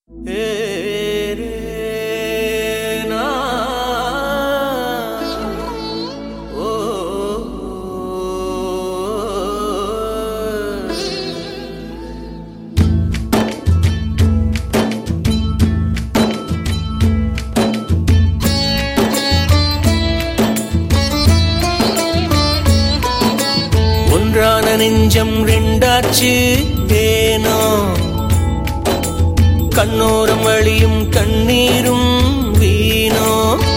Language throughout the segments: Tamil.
ஒன்றான நெஞ்சம் ரெண்டாச்சு ஏனோ கண்ணோரம் வழியும் கண்ணீரும் வீணோ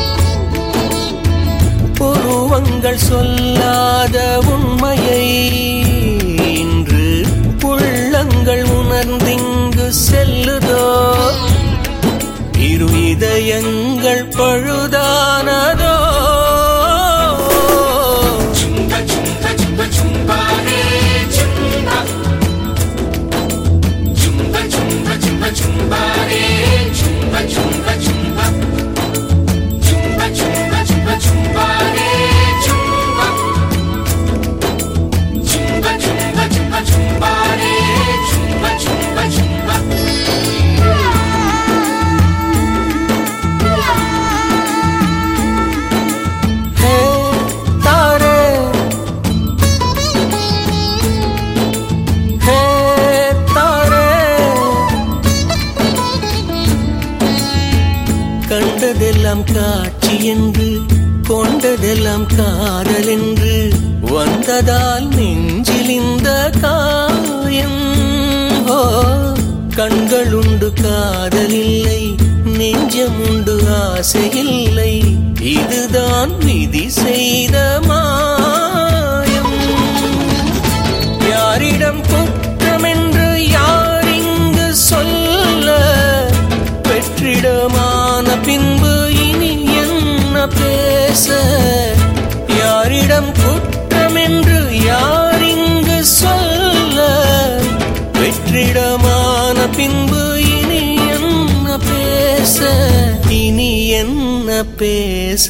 உருவங்கள் சொல்லாத உண்மையை இன்று உள்ளங்கள் உணர்ந்திங்கு செல்லுதோ இரு இதயங்கள் பழுதானதோ Chumba chumba chumba chumba re chumba Chumba chumba chumba chumba re chumba chumba chumba Chumba chumba chumba chumba re chumba Chumba chumba chumba chumba re chumba chumba chumba ஹே தாரே ஹே தாரே கண்டதெல்லாம் காட்சி என்று கொண்டதெல்லாம் காதல் என்று வந்ததால் நெஞ்சில் இந்த காயம் ஓ கண்களுண்டு காதலில்லை நெஞ்சமுண்டு ஆசையில்லை இதுதான் விதி செய்த மாயம் யாரிடம் குற்றம் என்று யார் இங்கு சொல்ல வெற்றிடமான பின்பு இனி என்ன பேச யாரிடம் குற்றம் என்று யார் இங்கு சொல்ல வெற்றிடமான பின்பு இனி என்ன பேச இனி என்ன பேச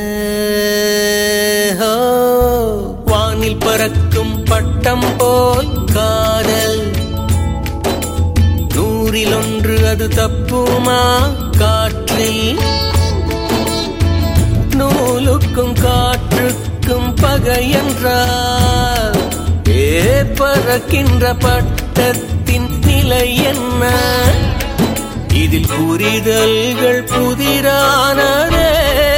ஹோ, வானில் பறக்கும் பட்டம் போல் காதல் நூறில் ஒன்று அது தப்புமா காற்றில் நூலுக்கும் காற்றுக்கும் பகை என்றால் ஏ பறக்கின்ற பட்டத்தின் நிலை என்ன இதில் புரிதல்கள் புதிரானதே